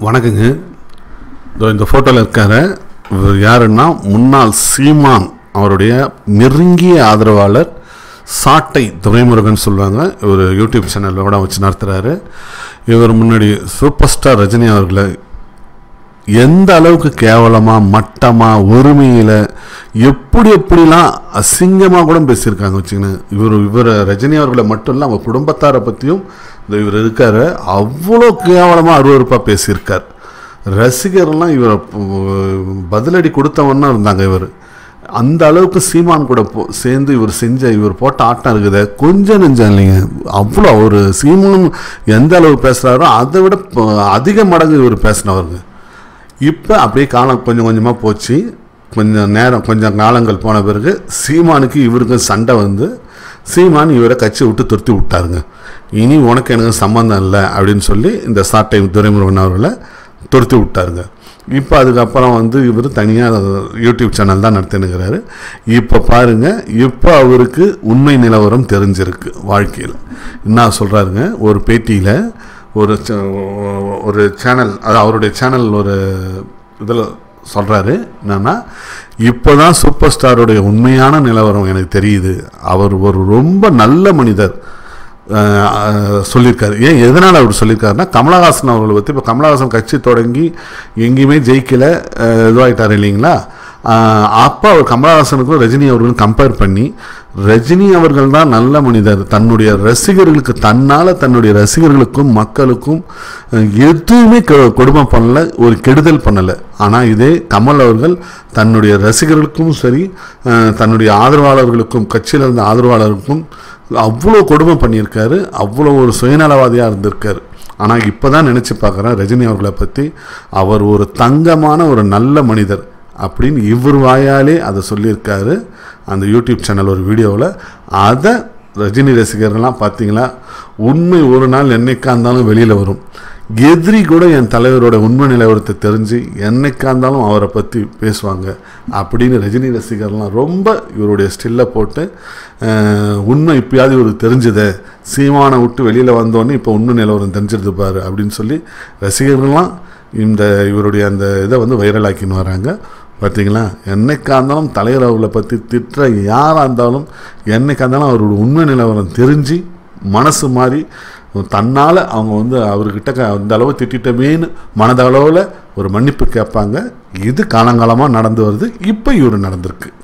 வணக்கங்க இதோ இந்த ஃபோட்டோவில் இருக்காரு இவர் யாருன்னா முன்னாள் சீமான் அவருடைய நெருங்கிய ஆதரவாளர் சாட்டை துரைமுருகன் சொல்லுவாங்க இவர் யூடியூப் சேனலில் கூட வச்சு நடத்துகிறாரு இவர் முன்னாடி சூப்பர் ஸ்டார் ரஜினி அவர்களை எந்த அளவுக்கு கேவலமாக மட்டமாக ஒருமையில் எப்படி எப்படிலாம் அசிங்கமாக கூட பேசியிருக்காங்க வச்சுக்கணும் இவர் இவர் ரஜினி அவர்களை மட்டும் இல்லை அவங்க குடும்பத்தாரை பற்றியும் இந்த இவர் இருக்காரு அவ்வளோ கேவலமாக அருவறுப்பாக பேசியிருக்கார் ரசிகர்லாம் இவர் பதிலடி கொடுத்தவன்னா இருந்தாங்க இவர் அந்த அளவுக்கு சீமான் கூட போ சேர்ந்து இவர் செஞ்ச இவர் போட்ட ஆட்டம் இருக்குதே கொஞ்சம் நெஞ்சம் இல்லைங்க அவ்வளோ ஒரு சீமான் எந்த அளவு பேசுகிறாரோ அதை விட ப- அதிக மடங்கு இவர் பேசினவருங்க இப்போ அப்படியே காலம் கொஞ்சம் கொஞ்சமாக போச்சு கொஞ்சம் நேரம் கொஞ்சம் காலங்கள் போன பிறகு சீமானுக்கு இவருக்கு சண்டை வந்து சீமான் இவரை கட்சி விட்டு துரத்தி விட்டாருங்க இனி உனக்கு எனக்கு சம்மந்தம் இல்லை அப்படின்னு சொல்லி இந்த சாட்டை துரைமுருகன் அவர்களை துரத்தி விட்டாருங்க இப்போ அதுக்கப்புறம் வந்து இவர் தனியாக யூடியூப் சேனல் தான் நடத்தினுக்கிறாரு இப்போ பாருங்க இப்போ அவருக்கு உண்மை நிலவரம் தெரிஞ்சிருக்கு வாழ்க்கையில் என்ன சொல்கிறாருங்க ஒரு பேட்டியில் ஒரு ச- ஒரு சேனல் அது அவருடைய சேனல் ஒரு இதில் சொல்கிறாரு என்னன்னா இப்போ தான் சூப்பர் ஸ்டாருடைய உண்மையான நிலவரம் எனக்கு தெரியுது அவர் ஒரு ரொம்ப நல்ல மனிதர் அஹ், அஹ், சொல்லியிருக்காரு ஏன் எதனால் அவர் சொல்லியிருக்காருன்னா கமலஹாசன் அவர்களை பற்றி இப்போ கமலஹாசன் கட்சி தொடங்கி எங்கேயுமே ஜெயிக்கல அஹ், இதுவாயிட்டார் இல்லைங்களா அஹ், அப்போ அவர் கமலஹாசனுக்கும் ரஜினி அவர்களும் கம்பேர் பண்ணி ரஜினி அவர்கள் தான் நல்ல மனிதர் தன்னுடைய ரசிகர்களுக்கு தன்னால் தன்னுடைய ரசிகர்களுக்கும் மக்களுக்கும் அஹ், எதுவுமே கெ- கொடுமை பண்ணல ஒரு கெடுதல் பண்ணலை ஆனால் இதே கமல் அவர்கள் தன்னுடைய ரசிகர்களுக்கும் சரி அஹ், தன்னுடைய ஆதரவாளர்களுக்கும் கட்சியில் இருந்த ஆதரவாளர்களுக்கும் அவ்வளோ கொடுமை பண்ணியிருக்காரு அவ்வளோ ஒரு சுயநலவாதியாக இருந்திருக்காரு ஆனால் இப்போ தான் நினச்சி பார்க்குறேன் ரஜினி அவர்களை பற்றி அவர் ஒரு தங்கமான ஒரு நல்ல மனிதர் அப்படின்னு இவர் வாயாலே அதை சொல்லியிருக்காரு அந்த யூடியூப் சேனல் ஒரு வீடியோவில் அதை ரஜினி ரசிகர்கள்லாம் பார்த்தீங்களா உண்மை ஒரு நாள் என்னைக்கா இருந்தாலும் வெளியில் வரும் எதிரி கூட என் தலைவரோட உண்மை நிலவரத்தை தெரிஞ்சு என்னைக்கா இருந்தாலும் அவரை பற்றி பேசுவாங்க அப்படின்னு ரஜினி ரசிகர்லாம் ரொம்ப இவருடைய ஸ்டில்லை போட்டு அஹ், உண்மை இப்பயாவது இவருக்கு தெரிஞ்சுதே சீமானை விட்டு வெளியில் வந்தோடனே இப்போ உண்மை நிலவரம் தெரிஞ்சிருது பாரு அப்படின்னு சொல்லி ரசிகர்கள்லாம் இந்த இவருடைய அந்த இதை வந்து வைரலாக்கின்னு வராங்க பார்த்தீங்களா என்னைக்கா இருந்தாலும் தலைவர் அவர்களை பற்றி திட்டுற யாராக இருந்தாலும் என்னைக்கா இருந்தாலும் அவரோட உண்மை நிலவரம் தெரிஞ்சு மனசு மாறி தன்னால் அவங்க வந்து அவர்கிட்ட க- அந்த அளவு திட்டிட்டமேன்னு மனதளவில் ஒரு மன்னிப்பு கேட்பாங்க இது காலங்காலமாக நடந்து வருது இப்போ இவர் நடந்திருக்கு